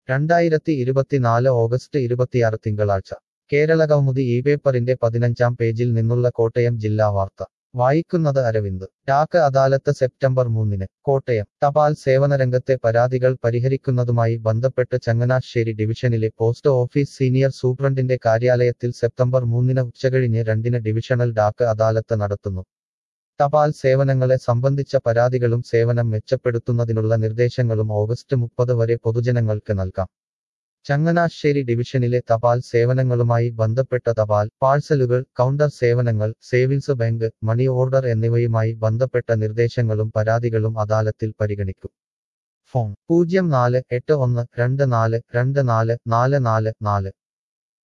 രണ്ടായിരത്തി ഇരുപത്തിനാല് ഓഗസ്റ്റ് ഇരുപത്തിയാറ് തിങ്കളാഴ്ച കേരള കൗമുദി ഈ പേപ്പറിന്റെ പതിനഞ്ചാം പേജിൽ നിന്നുള്ള കോട്ടയം ജില്ലാ വാർത്ത വായിക്കുന്നത് അരവിന്ദ് ഡാക്ക് അദാലത്ത് സെപ്റ്റംബർ മൂന്നിന് കോട്ടയം തപാൽ സേവനരംഗത്തെ പരാതികൾ പരിഹരിക്കുന്നതുമായി ബന്ധപ്പെട്ട് ചങ്ങനാശ്ശേരി ഡിവിഷനിലെ പോസ്റ്റ് ഓഫീസ് സീനിയർ സൂപ്രണ്ടിന്റെ കാര്യാലയത്തിൽ സെപ്റ്റംബർ മൂന്നിന് ഉച്ചകഴിഞ്ഞ് രണ്ടിന് ഡിവിഷണൽ ഡാക്ക് അദാലത്ത് നടത്തുന്നു തപാൽ സേവനങ്ങളെ സംബന്ധിച്ച പരാതികളും സേവനം മെച്ചപ്പെടുത്തുന്നതിനുള്ള നിർദ്ദേശങ്ങളും ഓഗസ്റ്റ് മുപ്പത് വരെ പൊതുജനങ്ങൾക്ക് നൽകാം ചങ്ങനാശ്ശേരി ഡിവിഷനിലെ തപാൽ സേവനങ്ങളുമായി ബന്ധപ്പെട്ട തപാൽ പാഴ്സലുകൾ കൗണ്ടർ സേവനങ്ങൾ സേവിങ്സ് ബാങ്ക് മണി ഓർഡർ എന്നിവയുമായി ബന്ധപ്പെട്ട നിർദ്ദേശങ്ങളും പരാതികളും അദാലത്തിൽ പരിഗണിക്കും ഫോൺ പൂജ്യം നാല് എട്ട് ഒന്ന് രണ്ട് നാല് രണ്ട് നാല് നാല് നാല് നാല്